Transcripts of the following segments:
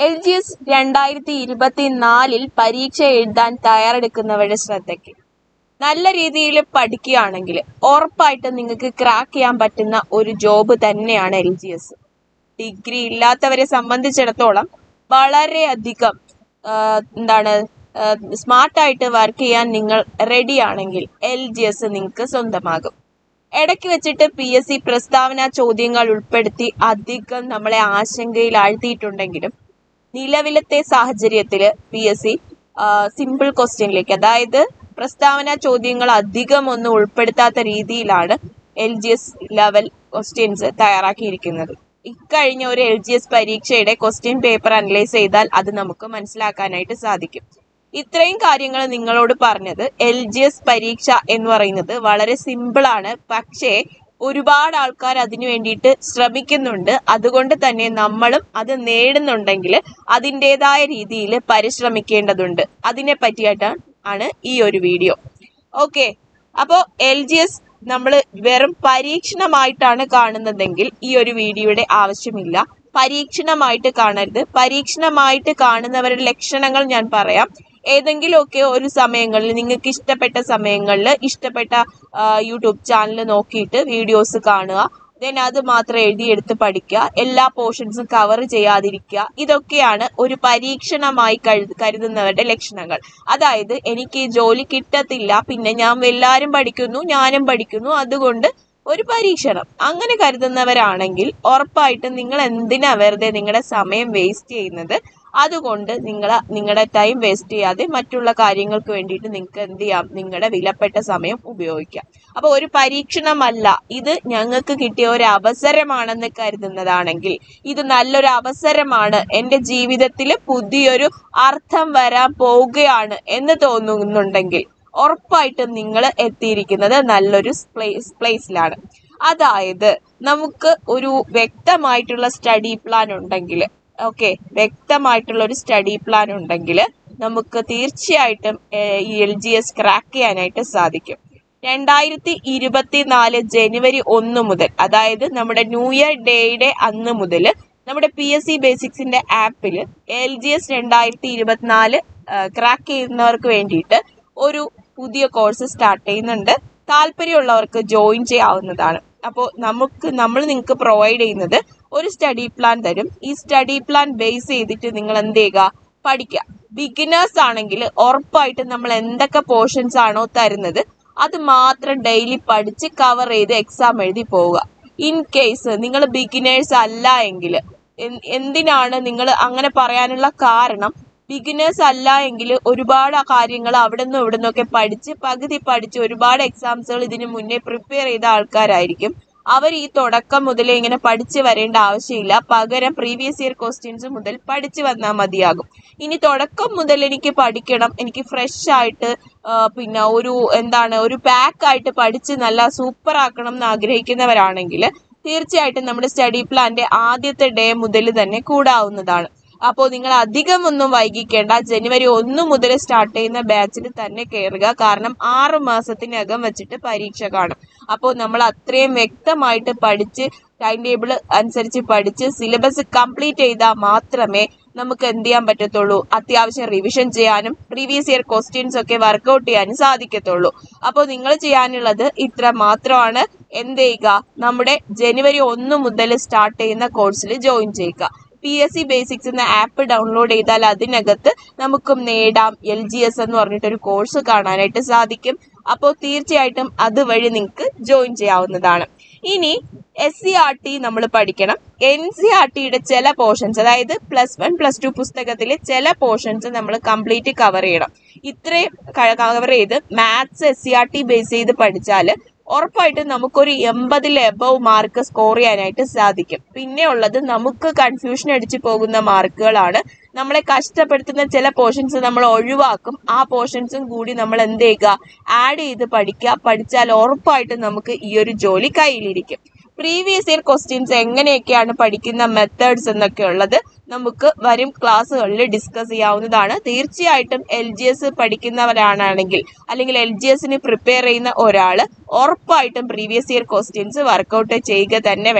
L G S രണ്ടായിരത്തി ഇരുപത്തിനാലിൽ പരീക്ഷ എഴുതാൻ തയ്യാറെടുക്കുന്നവരുടെ ശ്രദ്ധയ്ക്ക് നല്ല രീതിയിൽ പഠിക്കുകയാണെങ്കിൽ ഉറപ്പായിട്ടും നിങ്ങൾക്ക് ക്രാക്ക് ചെയ്യാൻ പറ്റുന്ന ഒരു ജോബ് തന്നെയാണ് എൽ ജി എസ് ഡിഗ്രി ഇല്ലാത്തവരെ സംബന്ധിച്ചിടത്തോളം വളരെയധികം ആ, എന്താണ് സ്മാർട്ടായിട്ട് വർക്ക് ചെയ്യാൻ നിങ്ങൾ റെഡി ആണെങ്കിൽ എൽ ജി എസ് നിങ്ങൾക്ക് സ്വന്തമാകും ഇടയ്ക്ക് വെച്ചിട്ട് പി എസ് സി പ്രസ്താവന ചോദ്യങ്ങൾ ഉൾപ്പെടുത്തി അധികം നമ്മളെ ആശങ്കയിൽ ആഴ്ത്തിയിട്ടുണ്ടെങ്കിലും നിലവിലത്തെ സാഹചര്യത്തിൽ പി എസ് സി സിമ്പിൾ ക്വസ്റ്റ്യനിലേക്ക് അതായത് പ്രസ്താവന ചോദ്യങ്ങൾ അധികം ഒന്നും ഉൾപ്പെടുത്താത്ത രീതിയിലാണ് L G S level questions തയ്യാറാക്കിയിരിക്കുന്നത് ഇക്കഴിഞ്ഞ ഒരു എൽ ജി എസ് പരീക്ഷയുടെ ക്വസ്റ്റ്യൻ പേപ്പർ അനലൈസ് ചെയ്താൽ അത് നമുക്ക് മനസ്സിലാക്കാനായിട്ട് സാധിക്കും ഇത്രയും കാര്യങ്ങൾ നിങ്ങളോട് പറഞ്ഞത് എൽ ജി എസ് പരീക്ഷ എന്ന് പറയുന്നത് വളരെ സിമ്പിൾ ആണ് പക്ഷേ ഒരുപാട് ആൾക്കാർ അതിനു വേണ്ടിയിട്ട് ശ്രമിക്കുന്നുണ്ട് അതുകൊണ്ട് തന്നെ നമ്മളും അത് നേടുന്നുണ്ടെങ്കിൽ അതിൻ്റെതായ രീതിയിൽ പരിശ്രമിക്കേണ്ടതുണ്ട് അതിനെ പറ്റിയിട്ടാണ് ആണ് ഈ ഒരു വീഡിയോ ഓക്കെ അപ്പോൾ എൽ ജി എസ് നമ്മൾ വെറും പരീക്ഷണമായിട്ടാണ് കാണുന്നതെങ്കിൽ ഈ ഒരു വീഡിയോയുടെ ആവശ്യമില്ല പരീക്ഷണമായിട്ട് കാണരുത് പരീക്ഷണമായിട്ട് കാണുന്നവരുടെ ലക്ഷണങ്ങൾ ഞാൻ പറയാം ഏതെങ്കിലുമൊക്കെ ഒരു സമയങ്ങളിൽ നിങ്ങൾക്ക് ഇഷ്ടപ്പെട്ട സമയങ്ങളിൽ ഇഷ്ടപ്പെട്ട ആ, യൂട്യൂബ് ചാനൽ നോക്കിയിട്ട് വീഡിയോസ് കാണുക ദെൻ അത് മാത്രം എഴുതിയെടുത്ത് പഠിക്കുക എല്ലാ പോർഷൻസും കവർ ചെയ്യാതിരിക്കുക ഇതൊക്കെയാണ് ഒരു പരീക്ഷണമായി കരു- കരുതുന്നവരുടെ ലക്ഷണങ്ങൾ അതായത് എനിക്ക് ഈ ജോലി കിട്ടത്തില്ല പിന്നെ ഞാൻ എല്ലാവരും പഠിക്കുന്നു ഞാനും പഠിക്കുന്നു അതുകൊണ്ട് ഒരു പരീക്ഷണം അങ്ങനെ കരുതുന്നവരാണെങ്കിൽ ഉറപ്പായിട്ടും നിങ്ങൾ എന്തിനാ വെറുതെ നിങ്ങളുടെ സമയം വേസ്റ്റ് ചെയ്യുന്നത് അതുകൊണ്ട് നിങ്ങൾ നിങ്ങളുടെ ടൈം വേസ്റ്റ് ചെയ്യാതെ മറ്റുള്ള കാര്യങ്ങൾക്ക് വേണ്ടിയിട്ട് നിങ്ങൾക്ക് എന്ത് ചെയ്യാം നിങ്ങളുടെ വിലപ്പെട്ട സമയം ഉപയോഗിക്കാം അപ്പോൾ ഒരു പരീക്ഷണമല്ല ഇത് ഞങ്ങൾക്ക് കിട്ടിയ ഒരു അവസരമാണെന്ന് കരുതുന്നതാണെങ്കിൽ ഇത് നല്ലൊരു അവസരമാണ് എൻ്റെ ജീവിതത്തിൽ പുതിയൊരു അർത്ഥം വരാൻ പോവുകയാണ് എന്ന് തോന്നുന്നുണ്ടെങ്കിൽ ഉറപ്പായിട്ടും നിങ്ങൾ എത്തിയിരിക്കുന്നത് നല്ലൊരു പ്ലേസ് പ്ലേസിലാണ് അതായത് നമുക്ക് ഒരു വ്യക്തമായിട്ടുള്ള സ്റ്റഡി പ്ലാൻ ഉണ്ടെങ്കിൽ ഓക്കെ വ്യക്തമായിട്ടുള്ള ഒരു സ്റ്റഡി പ്ലാൻ ഉണ്ടെങ്കിൽ നമുക്ക് തീർച്ചയായിട്ടും ഏഹ്, ഈ എൽ ജി എസ് ക്രാക്ക് ചെയ്യാനായിട്ട് സാധിക്കും രണ്ടായിരത്തി ഇരുപത്തിനാല് ജനുവരി ഒന്ന് മുതൽ അതായത് നമ്മുടെ ന്യൂ ഇയർ ഡേയുടെ അന്ന് മുതൽ നമ്മുടെ പി എസ് സി ബേസിക്സിന്റെ ആപ്പിൽ എൽ ജി എസ് രണ്ടായിരത്തി ഇരുപത്തിനാല് ക്രാക്ക് ചെയ്യുന്നവർക്ക് വേണ്ടിയിട്ട് ഒരു പുതിയ കോഴ്സ് സ്റ്റാർട്ട് ചെയ്യുന്നുണ്ട് താല്പര്യമുള്ളവർക്ക് ജോയിൻ ചെയ്യാവുന്നതാണ് അപ്പോൾ നമുക്ക് നമ്മൾ നിങ്ങൾക്ക് പ്രൊവൈഡ് ചെയ്യുന്നത് ഒരു സ്റ്റഡി പ്ലാൻ തരും ഈ സ്റ്റഡി പ്ലാൻ ബേസ് ചെയ്തിട്ട് നിങ്ങൾ എന്ത് ചെയ്യുക പഠിക്കുക ബിഗിനേഴ്സ് ആണെങ്കിൽ ഉറപ്പായിട്ടും നമ്മൾ എന്തൊക്കെ പോർഷൻസ് ആണോ തരുന്നത് അത് മാത്രം ഡെയിലി പഠിച്ച് കവർ ചെയ്ത് എക്സാം എഴുതി പോവുക ഇൻ കേസ് നിങ്ങൾ ബിഗിനേഴ്സ് അല്ല എങ്കിൽ എന്തിനാണ് നിങ്ങൾ അങ്ങനെ പറയാനുള്ള കാരണം ബിഗിനേഴ്സ് അല്ല എങ്കിൽ ഒരുപാട് കാര്യങ്ങൾ അവിടെ നിന്നും ഇവിടെ നിന്നൊക്കെ പഠിച്ച് പകുതി പഠിച്ച് ഒരുപാട് എക്സാംസുകൾ ഇതിനു മുന്നേ പ്രിപ്പയർ ചെയ്ത ആൾക്കാരായിരിക്കും അവർ ഈ തുടക്കം മുതലേ ഇങ്ങനെ പഠിച്ചു വരേണ്ട ആവശ്യമില്ല പകരം പ്രീവിയസ് ഇയർ ക്വസ്റ്റ്യൻസ് മുതൽ പഠിച്ചു വന്നാൽ മതിയാകും ഇനി തുടക്കം മുതൽ എനിക്ക് പഠിക്കണം എനിക്ക് ഫ്രഷ് ആയിട്ട് ആ, പിന്നെ ഒരു എന്താണ് ഒരു പാക്ക് ആയിട്ട് പഠിച്ച് നല്ല സൂപ്പർ ആക്കണം എന്ന് ആഗ്രഹിക്കുന്നവരാണെങ്കിൽ തീർച്ചയായിട്ടും നമ്മുടെ സ്റ്റഡി പ്ലാന്റെ ആദ്യത്തെ ഡേ മുതൽ തന്നെ കൂടാവുന്നതാണ് അപ്പോൾ നിങ്ങൾ അധികം ഒന്നും വൈകിക്കേണ്ട ജനുവരി ഒന്ന് മുതൽ സ്റ്റാർട്ട് ചെയ്യുന്ന ബാച്ചിൽ തന്നെ കയറുക കാരണം ആറ് മാസത്തിനകം വെച്ചിട്ട് പരീക്ഷ കാണും അപ്പോൾ നമ്മൾ അത്രയും വ്യക്തമായിട്ട് പഠിച്ച് ടൈം ടേബിൾ അനുസരിച്ച് പഠിച്ച് സിലബസ് കംപ്ലീറ്റ് ചെയ്താൽ മാത്രമേ നമുക്ക് എന്ത് ചെയ്യാൻ പറ്റത്തുള്ളൂ അത്യാവശ്യം റിവിഷൻ ചെയ്യാനും പ്രീവിയസ് ഇയർ ക്വസ്റ്റ്യൻസ് ഒക്കെ വർക്കൗട്ട് ചെയ്യാനും സാധിക്കത്തുള്ളൂ അപ്പോൾ നിങ്ങൾ ചെയ്യാനുള്ളത് ഇത്ര മാത്രമാണ് എന്ത് ചെയ്യുക നമ്മുടെ ജനുവരി ഒന്ന് മുതൽ സ്റ്റാർട്ട് ചെയ്യുന്ന കോഴ്സിൽ ജോയിൻ ചെയ്യുക പി എസ് സി ബേസിക്സ് എന്ന ആപ്പ് ഡൗൺലോഡ് ചെയ്താൽ അതിനകത്ത് നമുക്കും നേടാം എൽ ജി എസ് എന്ന് പറഞ്ഞിട്ടൊരു കോഴ്സ് കാണാനായിട്ട് സാധിക്കും അപ്പോൾ തീർച്ചയായിട്ടും അതുവഴി നിങ്ങൾക്ക് ജോയിൻ ചെയ്യാവുന്നതാണ് ഇനി എസ് സി ആർ ടി നമ്മൾ പഠിക്കണം എൻ സി ആർ ടിയുടെ ചില പോർഷൻസ് അതായത് പ്ലസ് വൺ പ്ലസ് ടു പുസ്തകത്തിലെ ചില പോർഷൻസ് നമ്മൾ കംപ്ലീറ്റ് കവർ ചെയ്യണം ഇത്രയും കവർ ചെയ്ത് maths S C R T base ചെയ്ത് പഠിച്ചാൽ ഉറപ്പായിട്ടും നമുക്കൊരു എൺപതിൽ എബവ് മാർക്ക് സ്കോർ ചെയ്യാനായിട്ട് സാധിക്കും പിന്നെ ഉള്ളത് നമുക്ക് കൺഫ്യൂഷൻ അടിച്ചു പോകുന്ന മാർക്കുകളാണ് നമ്മളെ കഷ്ടപ്പെടുത്തുന്ന ചില പോർഷൻസ് നമ്മൾ ഒഴിവാക്കും ആ പോർഷൻസും കൂടി നമ്മൾ എന്ത് ചെയ്യുക ആഡ് ചെയ്ത് പഠിക്കുക പഠിച്ചാൽ ഉറപ്പായിട്ടും നമുക്ക് ഈ ഒരു ജോലി കയ്യിലിരിക്കും പ്രീവിയസ് ഇയർ ക്വസ്റ്റ്യൻസ് എങ്ങനെയൊക്കെയാണ് പഠിക്കുന്ന മെത്തേഡ്സ് എന്നൊക്കെ ഉള്ളത് നമുക്ക് വരും ക്ലാസ്സുകളിൽ ഡിസ്കസ് ചെയ്യാവുന്നതാണ് തീർച്ചയായിട്ടും എൽ ജി എസ് പഠിക്കുന്നവരാണെങ്കിൽ അല്ലെങ്കിൽ എൽ ജി എസിന് പ്രിപ്പയർ ചെയ്യുന്ന ഒരാൾ ഉറപ്പായിട്ടും പ്രീവിയസ് ഇയർ ക്വസ്റ്റ്യൻസ് വർക്കൗട്ട് ചെയ്യുക തന്നെ വേണം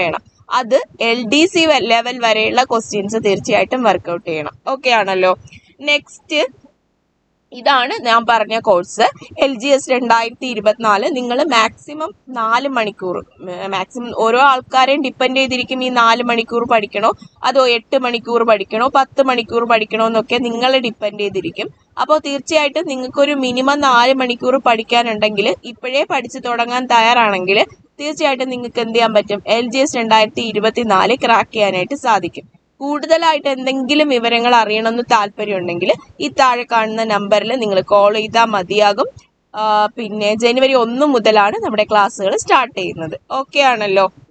അത് എൽ ഡി സി ലെവൽ വരെയുള്ള ക്വസ്റ്റ്യൻസ് തീർച്ചയായിട്ടും വർക്കൗട്ട് ചെയ്യണം ഓക്കെ ആണല്ലോ നെക്സ്റ്റ് ഇതാണ് ഞാൻ പറഞ്ഞ കോഴ്സ് എൽ ജി എസ് രണ്ടായിരത്തി ഇരുപത്തിനാല് നിങ്ങൾ മാക്സിമം നാല് മണിക്കൂർ മാക്സിമം ഓരോ ആൾക്കാരെയും ഡിപ്പെൻഡ് ചെയ്തിരിക്കും ഈ നാല് മണിക്കൂർ പഠിക്കണോ അതോ എട്ട് മണിക്കൂർ പഠിക്കണോ പത്ത് മണിക്കൂർ പഠിക്കണോ എന്നൊക്കെ നിങ്ങളെ ഡിപ്പെൻഡ് ചെയ്തിരിക്കും അപ്പോൾ തീർച്ചയായിട്ടും നിങ്ങൾക്കൊരു മിനിമം നാല് മണിക്കൂർ പഠിക്കാനുണ്ടെങ്കിൽ ഇപ്പോഴേ പഠിച്ചു തുടങ്ങാൻ തയ്യാറാണെങ്കിൽ തീർച്ചയായിട്ടും നിങ്ങൾക്ക് എന്ത് ചെയ്യാൻ പറ്റും എൽ ജി എസ് രണ്ടായിരത്തി ഇരുപത്തിനാല് ക്രാക്ക് ചെയ്യാനായിട്ട് സാധിക്കും കൂടുതലായിട്ട് എന്തെങ്കിലും വിവരങ്ങൾ അറിയണമെന്ന് താല്പര്യമുണ്ടെങ്കിൽ ഈ താഴെ കാണുന്ന നമ്പറിൽ നിങ്ങൾ കോൾ ചെയ്താൽ മതിയാകും ആ, പിന്നെ ജനുവരി ഒന്ന് മുതലാണ് നമ്മുടെ ക്ലാസ്സുകൾ സ്റ്റാർട്ട് ചെയ്യുന്നത് ഓക്കെ ആണല്ലോ